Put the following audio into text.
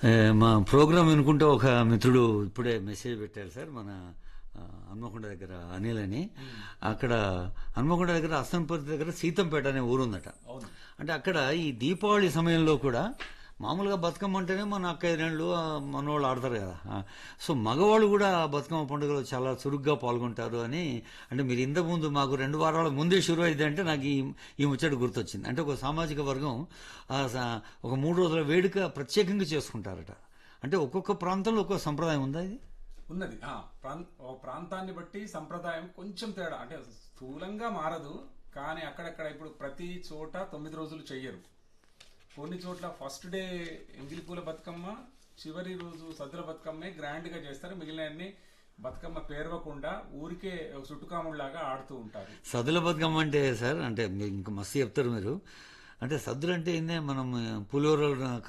ఏ, మా ప్రోగ్రామ్ వినుకుంటే ఒక మిత్రుడు ఇప్పుడే మెసేజ్ పెట్టారు సార్ మన ఆ, హన్మకొండ దగ్గర అనిల్ అని అక్కడ హన్మకొండ దగ్గర అస్తంపర్తి దగ్గర సీతంపేట అనే ఊరుందట అవును అంటే అక్కడ ఈ దీపావళి సమయంలో కూడా మామూలుగా బతుకమ్మ అంటేనే మన అక్క ఐదేళ్ళు మనవాళ్ళు ఆడతారు కదా ఆ, సో మగవాళ్ళు కూడా ఆ బతుకమ్మ పండుగలో చాలా చురుగ్గా పాల్గొంటారు అని అంటే మీరు ఇంతకు ముందు మాకు రెండు వారాల ముందే షురు అయితే అంటే నాకు ఈ ఈ ముచ్చట గుర్తొచ్చింది అంటే ఒక సామాజిక వర్గం ఆ స- ఒక మూడు రోజుల వేడుక ప్రత్యేకంగా చేసుకుంటారట అంటే ఒక్కొక్క ప్రాంతంలో ఒక్కొక్క సంప్రదాయం ఉందా ఇది ఉన్నది ఆ, ప్రాం- ఓ ప్రాంతాన్ని బట్టి సంప్రదాయం కొంచెం తేడా అంటే స్థూలంగా మారదు కానీ అక్కడక్కడ ఇప్పుడు ప్రతి చోట తొమ్మిది రోజులు చెయ్యరు కొన్ని చోట్ల ఫస్ట్ డే ఎంగిలిపూల బతుకమ్మ చివరి రోజు సద్దుల బతుకమ్మే గ్రాండ్ గా చేస్తారు మిగిలిన బతుకమ్మ పేర్వకుండా ఊరికే ఒక చుట్టుకాముళ్లాగా ఆడుతూ ఉంటారు సద్దుల బతుకమ్మ అంటే సార్ అంటే మీరు ఇంకా మస్తు చెప్తారు మీరు అంటే సద్దులు అంటే ఏందే మనం పులిహోర